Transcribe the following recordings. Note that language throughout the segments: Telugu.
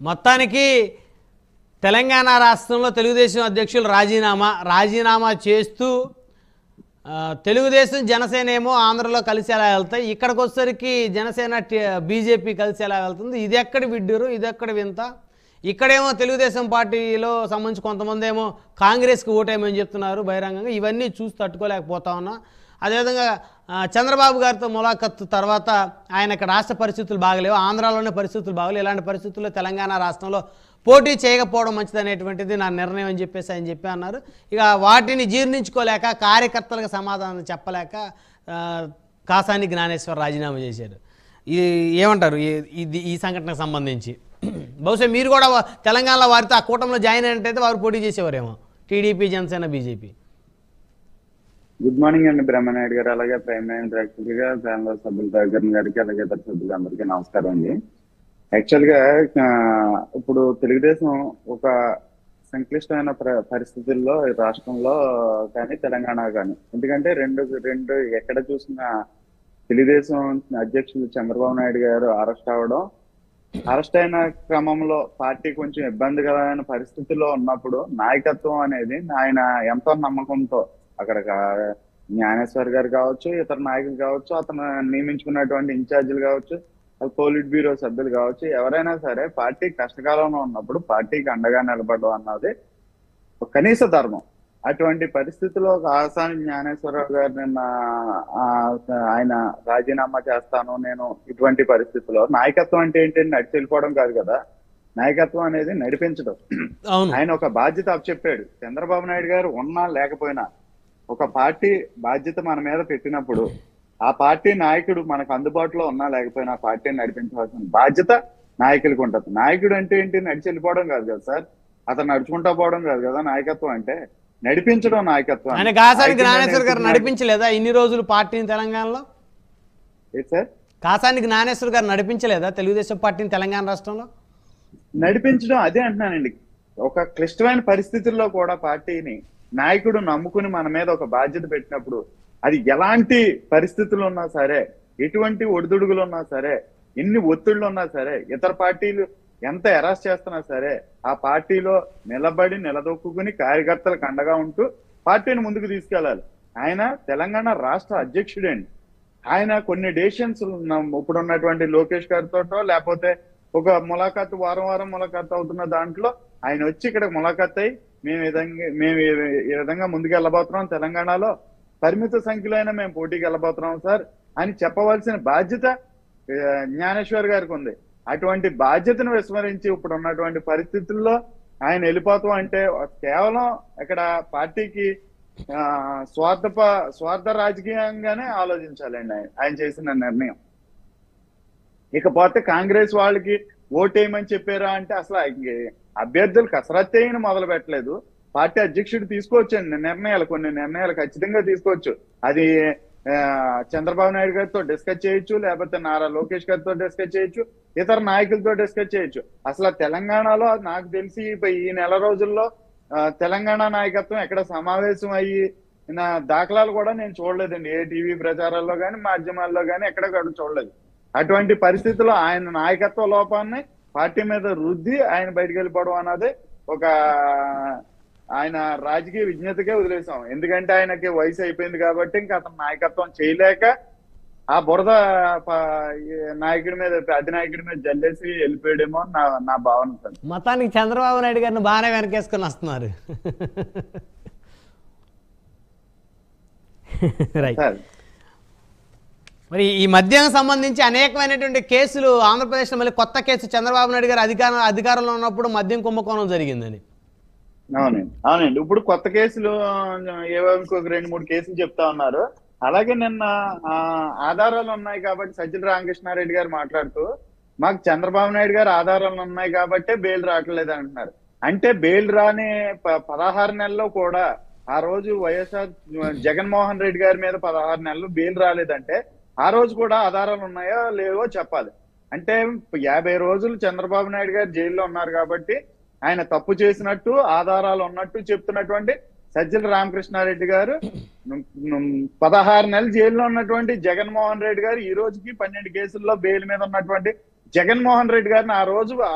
మొత్తానికి తెలంగాణ రాష్ట్రంలో తెలుగుదేశం అధ్యక్షులు రాజీనామా రాజీనామా చేస్తూ ఆ, తెలుగుదేశం జనసేన ఏమో ఆంధ్రలో కలిసి ఎలా వెళ్తాయి ఇక్కడికి వచ్చేసరికి జనసేన బీజేపీ కలిసి ఎలా వెళ్తుంది ఇది ఎక్కడ విడ్డూరు ఇది ఎక్కడ వింత ఇక్కడేమో తెలుగుదేశం పార్టీలో సంబంధించి కొంతమంది ఏమో కాంగ్రెస్కి ఓటేమని చెప్తున్నారు బహిరంగంగా ఇవన్నీ చూసి తట్టుకోలేకపోతా ఉన్నా అదేవిధంగా ఆ, చంద్రబాబు గారితో ములాఖత్తు తర్వాత ఆయన ఇక్కడ రాష్ట్ర పరిస్థితులు బాగలేవు ఆంధ్రాలోనే పరిస్థితులు బాగలేవు ఇలాంటి పరిస్థితుల్లో తెలంగాణ రాష్ట్రంలో పోటీ చేయకపోవడం మంచిదనేటువంటిది నా నిర్ణయం అని చెప్పేసి ఆయన చెప్పి అన్నారు ఇక వాటిని జీర్ణించుకోలేక కార్యకర్తలకు సమాధానం చెప్పలేక ఆ, కాసాని జ్ఞానేశ్వర్ రాజీనామా చేశారు ఇది ఏమంటారు ఈ- ఇది ఈ సంఘటనకు సంబంధించి బహుశా మీరు కూడా వా- తెలంగాణలో వారితో ఆ కూటమిలో జాయిన్ అయినట్టయితే వారు పోటీ చేసేవారేమో TDP Janasena BJP good morning అండి బ్రహ్మనాయుడు గారు అలాగే ప్రైమ్ నైన్ ప్రేక్షకులుగా ప్యానల్ సభ్యులు దగ్గర గారికి అలాగే ఇతర సభ్యులందరికీ నమస్కారం అండి యాక్చువల్ గా ఆ, ఇప్పుడు తెలుగుదేశం ఒక సంక్లిష్టమైన ప్ర- పరిస్థితుల్లో ఈ రాష్ట్రంలో కానీ తెలంగాణ కానీ ఎందుకంటే రెండు రెండు ఎక్కడ చూసినా తెలుగుదేశం అధ్యక్షులు చంద్రబాబు నాయుడు గారు అరెస్ట్ అవ్వడం అరెస్ట్ అయిన క్రమంలో పార్టీ కొంచెం ఇబ్బందికరమైన పరిస్థితుల్లో ఉన్నప్పుడు నాయకత్వం అనేది ఆయన ఎంతో నమ్మకంతో అక్కడ కా- జ్ఞానేశ్వర్ గారు కావచ్చు ఇతర నాయకులు కావచ్చు అతను నియమించుకున్నటువంటి ఇన్ఛార్జీలు కావచ్చు పోలిట్ బ్యూరో సభ్యులు కావచ్చు ఎవరైనా సరే పార్టీ కష్టకాలంలో ఉన్నప్పుడు పార్టీకి అండగా నిలబడడం అన్నది ఒక కనీస ధర్మం అటువంటి పరిస్థితిలో ఆసాని జ్ఞానేశ్వరరావు గారు నిన్న ఆ, ఆయన రాజీనామా చేస్తాను నేను ఇటువంటి పరిస్థితిలో నాయకత్వం అంటే ఏంటి నడిచి వెళ్ళిపోవడం కాదు కదా నాయకత్వం అనేది నడిపించడం అవును ఆయన ఒక బాధ్యత అప్పచెప్పాడు చంద్రబాబు నాయుడు గారు ఉన్నా లేకపోయినా ఒక పార్టీ బాధ్యత మన మీద పెట్టినప్పుడు ఆ పార్టీ నాయకుడు మనకు అందుబాటులో ఉన్నా లేకపోయినా ఆ పార్టీని నడిపించవలసిన బాధ్యత నాయకులకు ఉంటుంది నాయకుడు అంటే ఏంటి నడిచి వెళ్ళిపోవడం కాదు కదా సార్ అతను నడుచుకుంటా పోవడం కాదు కదా నాయకత్వం అంటే నడిపించడం నాయకత్వం ఆయన కాసాని నాయకుడిని జ్ఞానేశ్వర్ గారు నడిపించడం- నడిపించలేదా ఇన్ని రోజులు పార్టీని తెలంగాణలో ఏంటి సార్ కాసాని జ్ఞానేశ్వర్ గారు నడిపించలేదా తెలుగుదేశం పార్టీని తెలంగాణ రాష్ట్రంలో నడిపించడం అదే అంటున్నానండి ఒక క్లిష్టమైన పరిస్థితుల్లో కూడా పార్టీని నాయకుడు నమ్ముకుని మన మీద ఒక బాధ్యత పెట్టినప్పుడు అది ఎలాంటి పరిస్థితులు ఉన్నా సరే ఎటువంటి ఒడిదుడుగులు ఉన్నా సరే ఎన్ని ఒత్తిళ్లు ఉన్నా సరే ఇతర పార్టీలు ఎంత ఎరాస్ చేస్తున్నా సరే ఆ పార్టీలో నిలబడి నిలదొక్కుని కార్యకర్తలకు అండగా ఉంటూ పార్టీని ముందుకు తీసుకెళ్లాలి ఆయన తెలంగాణ రాష్ట్ర అధ్యక్షుడండి ఆయన కొన్ని డెసిషన్స్ ఇప్పుడు ఉన్నటువంటి లోకేష్ గారితోటో లేకపోతే ఒక ములాఖాత్ వారం వారం ములాఖాత్ అవుతున్న దాంట్లో ఆయన వచ్చి ఇక్కడ ములాఖాత్ అయ్యి మేము ఈ విధంగా మేము ఈ- ఈ విధంగా ముందుకు వెళ్ళబోతున్నాం తెలంగాణలో పరిమిత సంఖ్యలో అయినా మేము పోటీకి వెళ్ళబోతున్నాం సార్ అని చెప్పవలసిన బాధ్యత ఆ, జ్ఞానేశ్వర్ గారికి ఉంది అటువంటి బాధ్యతను విస్మరించి ఇప్పుడు ఉన్నటువంటి పరిస్థితుల్లో ఆయన వెళ్ళిపోతాం అంటే కేవలం ఇక్కడ పార్టీకి ఆ, స్వార్థ ప- స్వార్థ రాజకీయంగానే ఆలోచించాలండి ఆయన ఆయన చేసిన నిర్ణయం ఇకపోతే కాంగ్రెస్ వాళ్ళకి ఓటేయమని చెప్పారా అంటే అసలు ఇంక అభ్యర్థులు కసరత్ చేయని మొదలు పెట్టలేదు పార్టీ అధ్యక్షుడు తీసుకోవచ్చండి నిర్ణయాలు కొన్ని నిర్ణయాలు ఖచ్చితంగా తీసుకోవచ్చు అది ఆ, చంద్రబాబు నాయుడు గారితో డిస్కస్ చేయొచ్చు లేకపోతే నారా లోకేష్ గారితో డిస్కస్ చేయొచ్చు ఇతర నాయకులతో డిస్కస్ చేయొచ్చు అసలు తెలంగాణలో నాకు తెలిసి ఇప్ప- ఈ నెల రోజుల్లో ఆ, తెలంగాణ నాయకత్వం ఎక్కడ సమావేశం అయ్యి నా దాఖలాలు కూడా నేను చూడలేదండి ఏ టీవీ ప్రచారాల్లో కానీ మాధ్యమాల్లో కానీ ఎక్కడ కూడా చూడలేదు అటువంటి పరిస్థితుల్లో ఆయన నాయకత్వ లోపాన్ని పార్టీ మీద రుద్ది ఆయన బయటకు వెళ్ళిపోవడం అన్నది ఒక ఆయన రాజకీయ విజ్ఞతకే వదిలేసాం ఎందుకంటే ఆయనకి వయసు అయిపోయింది కాబట్టి ఇంకా అతను నాయకత్వం చేయలేక ఆ బురద ప- ఈ నాయకుడి మీద అధినాయకుడి మీద జల్లేసి వెళ్ళిపోయాడేమో అని నా నా భావన సార్ మొత్తానికి చంద్రబాబు నాయుడు గారిని బాగానే వెనకేసుకొని వస్తున్నారు రైట్ సార్ మరి ఈ మద్యం సంబంధించి అనేకమైనటువంటి కేసులు ఆంధ్రప్రదేశ్లో మళ్ళీ కొత్త కేసు చంద్రబాబు నాయుడు గారు అధికారం అధికారంలో ఉన్నప్పుడు మద్యం కుంభకోణం జరిగిందని అవునండి అవునండి ఇప్పుడు కొత్త కేసులు ఏవో ఇంకొక రెండు మూడు కేసులు చెప్తా ఉన్నారు అలాగే నిన్న ఆ, ఆధారాలు ఉన్నాయి కాబట్టి సజ్జల రామకృష్ణారెడ్డి గారు మాట్లాడుతూ మాకు చంద్రబాబు నాయుడు గారు ఆధారాలు ఉన్నాయి కాబట్టే బెయిల్ రావట్లేదు అంటున్నారు అంటే బెయిల్ రాని ప- పదహారు నెలల్లో కూడా ఆ రోజు వైఎస్ఆర్ జగన్మోహన్ రెడ్డి గారి మీద పదహారు నెలలు బెయిల్ రాలేదంటే ఆ రోజు కూడా ఆధారాలు ఉన్నాయో లేవో చెప్పాలి అంటే యాభై రోజులు చంద్రబాబు నాయుడు గారు జైల్లో ఉన్నారు కాబట్టి ఆయన తప్పు చేసినట్టు ఆధారాలు ఉన్నట్టు చెప్తున్నటువంటి సజ్జల రామకృష్ణారెడ్డి గారు ను- ను- పదహారు నెలలు జైల్లో ఉన్నటువంటి జగన్మోహన్ రెడ్డి గారు ఈ రోజుకి పన్నెండు కేసుల్లో బెయిల్ మీద ఉన్నటువంటి జగన్మోహన్ రెడ్డి గారిని ఆ రోజు ఆ-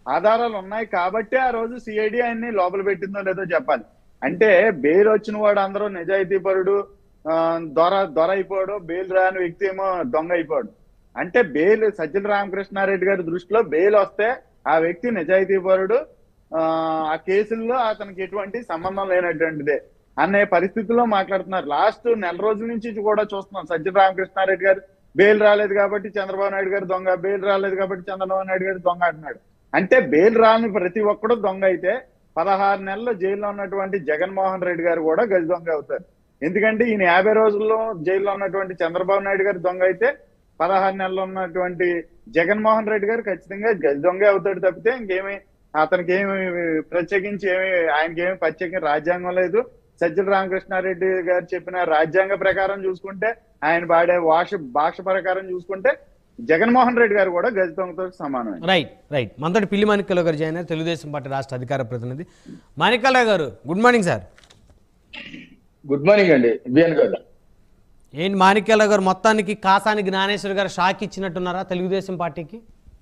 ఆధారాలు ఉన్నాయి కాబట్టే ఆ రోజు సిఐడి ఆయన్ని లోపల పెట్టిందో లేదో చెప్పాలి అంటే బెయిల్ వచ్చిన వాడు అందరూ నిజాయితీ పరుడు ఆ, దొర దొర అయిపోడు బెయిల్ రాని వ్యక్తి ఏమో దొంగ అయిపోడు అంటే బెయిల్ సజ్జల రామకృష్ణారెడ్డి గారి దృష్టిలో బెయిల్ వస్తే ఆ వ్యక్తి నిజాయితీ పరుడు ఆ ఆ కేసుల్లో అతనికి ఎటువంటి సంబంధం లేనటువంటిదే అనే పరిస్థితిలో మాట్లాడుతున్నారు లాస్ట్ నెల రోజుల నుంచి కూడా చూస్తున్నాం సజ్జల రామకృష్ణారెడ్డి గారు బెయిల్ రాలేదు కాబట్టి చంద్రబాబు నాయుడు గారు దొంగ బెయిల్ రాలేదు కాబట్టి చంద్రబాబు నాయుడు గారు దొంగ అంటున్నాడు అంటే బెయిల్ రాని ప్రతి ఒక్కడు దొంగ అయితే పదహారు నెలలు జైల్లో ఉన్నటువంటి జగన్మోహన్ రెడ్డి గారు కూడా గజ దొంగ అవుతారు ఎందుకంటే ఈయన యాభై రోజుల్లో జైల్లో ఉన్నటువంటి చంద్రబాబు నాయుడు గారు దొంగ అయితే పదహారు నెలలు ఉన్నటువంటి జగన్మోహన్ రెడ్డి గారు ఖచ్చితంగా గజ దొంగ అవుతాడు తప్పితే ఇంకేమి అతనికి ఏమి ప్రత్యేకించి ఏమి ఆయనకి ఏమి ప్రత్యేక రాజ్యాంగం లేదు సజ్జల రామకృష్ణారెడ్డి గారు చెప్పిన రాజ్యాంగ ప్రకారం చూసుకుంటే ఆయన వాడే భాష భాష ప్రకారం చూసుకుంటే జగన్మోహన్ రెడ్డి గారు కూడా గజ దొంగతో సమానమే రైట్ రైట్ మనతోటి పిల్లి మాణిక్యరావు గారు జాయిన్ అయ్యారు, తెలుగుదేశం పార్టీ రాష్ట్ర అధికార ప్రతినిధి మాణిక్యరావు గారు good morning sir good morning అండి బిఎన్ గారు ఏంటి మాణిక్యరావు గారు మొత్తానికి కాసాని జ్ఞానేశ్వర్ గారు షాక్ ఇచ్చినట్టున్నారా తెలుగుదేశం పార్టీకి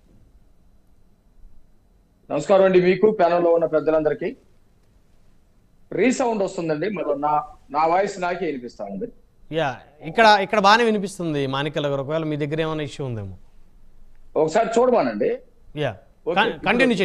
నమస్కారం అండి మీకు ప్యానల్లో ఉన్న పెద్దలందరికీ రీసౌండ్ వస్తుందండి మరి నా నా వాయిస్ నాకే వినిపిస్తా ఉంది యా ఇక్కడ ఇక్కడ బాగానే వినిపిస్తుంది మాణిక్యరావు గారు ఒకవేళ మీ దగ్గర ఏమైనా ఇష్యూ ఉందేమో ఒకసారి చూడమానండి యా ఓకే, కంటిన్యూ